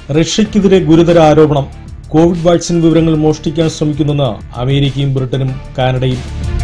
റഷ്യക്കെതിരെ ഗുരുതര ആരോപണം Covid vaccine വിവരങ്ങൾ മോഷ്ടിക്കാൻ ശ്രമിക്കുന്നെന്ന് അമേരിക്കയും ബ്രിട്ടനും കാനഡയും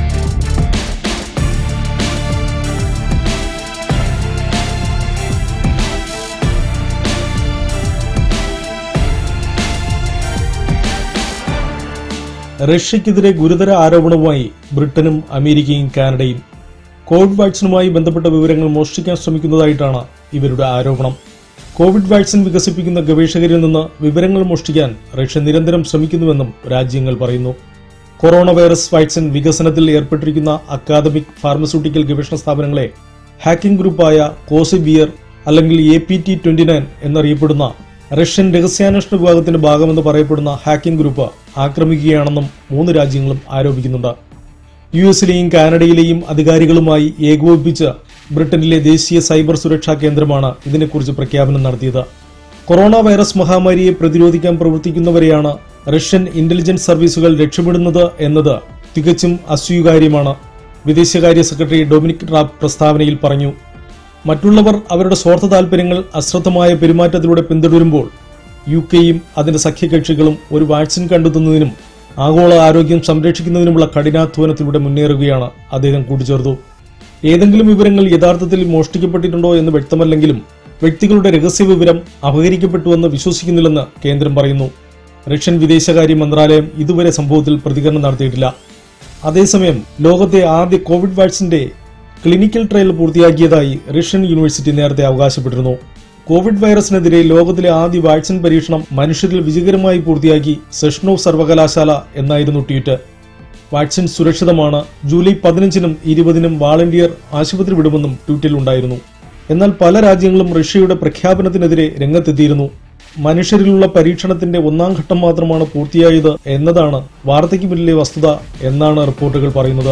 റഷ്യക്കെതിരെ ഗുരുതര ആരോപണവുമായി ബ്രിട്ടനും അമേരിക്കയും കാനഡയും കോവിഡ് വാക്സിനുമായി ബന്ധപ്പെട്ട വിവരങ്ങൾ മോഷ്ടിക്കാൻ ശ്രമിക്കുന്നതായിട്ടാണ് ഇവരുടെ ആരോപണം കോവിഡ് വാക്സിൻ വികസിപ്പിക്കുന്ന ഗവേഷകരിൽ നിന്ന് വിവരങ്ങൾ മോഷ്ടിക്കാൻ റഷ്യ നിരന്തരം ശ്രമിക്കുന്നുവെന്നും രാജ്യങ്ങൾ പറയുന്നു കൊറോണ വൈറസ് വാക്സിൻ വികസനത്തിൽ ഏർപ്പെട്ടിരിക്കുന്ന അക്കാദമിക് ഫാർമസ്യൂട്ടിക്കൽ ഗവേഷണ സ്ഥാപനങ്ങളെ ഹാക്കിംഗ് ഗ്രൂപ്പായ കോസിബിയർ അല്ലെങ്കിൽ A P T twenty nine എന്നറിയപ്പെടുന്ന റഷ്യൻ രഹസ്യാന്വേഷണ വിഭാഗത്തിന്റെ ഭാഗമെന്ന് പറയപ്പെടുന്ന ഹാക്കിംഗ് ഗ്രൂപ്പ് ആക്രമിക്കുകയാണെന്നും മൂന്ന് രാജ്യങ്ങളും ആരോപിക്കുന്നുണ്ട് യു എസിലെയും കാനഡയിലെയും അധികാരികളുമായി ഏകോപിപ്പിച്ച് ബ്രിട്ടനിലെ ദേശീയ സൈബർ സുരക്ഷാ കേന്ദ്രമാണ് ഇതിനെക്കുറിച്ച് പ്രഖ്യാപനം നടത്തിയത് കൊറോണ വൈറസ് മഹാമാരിയെ പ്രതിരോധിക്കാൻ പ്രവർത്തിക്കുന്നവരെയാണ് റഷ്യൻ ഇന്റലിജൻസ് സർവീസുകൾ രക്ഷപ്പെടുന്നത് എന്നത് തികച്ചും അസ്വീകാര്യമാണ് വിദേശകാര്യ സെക്രട്ടറി ഡൊമിനിക് റാബ് പ്രസ്താവനയിൽ പറഞ്ഞു മറ്റുള്ളവർ അവരുടെ സ്വാർത്ഥ താൽപര്യങ്ങൾ അശ്രദ്ധമായ പെരുമാറ്റത്തിലൂടെ പിന്തുടരുമ്പോൾ യു കെയും അതിന്റെ സഖ്യകക്ഷികളും ഒരു വാക്സിൻ കണ്ടെത്തുന്നതിനും ആഗോള ആരോഗ്യം സംരക്ഷിക്കുന്നതിനുമുള്ള കഠിനാധ്വാനത്തിലൂടെ മുന്നേറുകയാണ് അദ്ദേഹം കൂട്ടിച്ചേർത്തു ഏതെങ്കിലും വിവരങ്ങൾ യഥാർത്ഥത്തിൽ മോഷ്ടിക്കപ്പെട്ടിട്ടുണ്ടോ എന്ന് വ്യക്തമല്ലെങ്കിലും വ്യക്തികളുടെ രഹസ്യ വിവരം അപഹരിക്കപ്പെട്ടുവെന്ന് വിശ്വസിക്കുന്നില്ലെന്ന് കേന്ദ്രം പറയുന്നു റഷ്യൻ വിദേശകാര്യ മന്ത്രാലയം ഇതുവരെ സംഭവത്തിൽ പ്രതികരണം നടത്തിയിട്ടില്ല അതേസമയം ലോകത്തെ ആദ്യ കോവിഡ് വാക്സിന്റെ ക്ലിനിക്കൽ ട്രയൽ പൂർത്തിയാക്കിയതായി റഷ്യൻ യൂണിവേഴ്സിറ്റി നേരത്തെ അവകാശപ്പെട്ടിരുന്നു കോവിഡ് വൈറസിനെതിരെ ലോകത്തിലെ ആദ്യ വാക്സിൻ പരീക്ഷണം മനുഷ്യരിൽ വിജയകരമായി പൂർത്തിയാക്കി സെഷ്നോവ് സർവകലാശാല എന്നായിരുന്നു ട്വീറ്റ് വാക്സിൻ സുരക്ഷിതമാണ് ജൂലൈ പതിനഞ്ചിനും ഇരുപതിനും വാളണ്ടിയർ ആശുപത്രി വിടുമെന്നും ട്വീറ്റിൽ ഉണ്ടായിരുന്നു എന്നാൽ പല രാജ്യങ്ങളും റഷ്യയുടെ പ്രഖ്യാപനത്തിനെതിരെ രംഗത്തെത്തിയിരുന്നു മനുഷ്യരിലുള്ള പരീക്ഷണത്തിന്റെ ഒന്നാം ഘട്ടം മാത്രമാണ് പൂർത്തിയായത് എന്നതാണ് വാർത്തയ്ക്ക് പിന്നിലെ വസ്തുത എന്നാണ് റിപ്പോർട്ടുകൾ പറയുന്നത്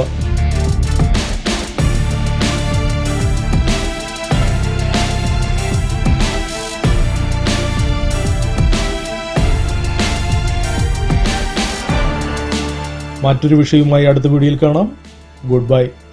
മറ്റൊരു വിഷയവുമായി അടുത്ത വീഡിയോയിൽ കാണാം ഗുഡ് ബൈ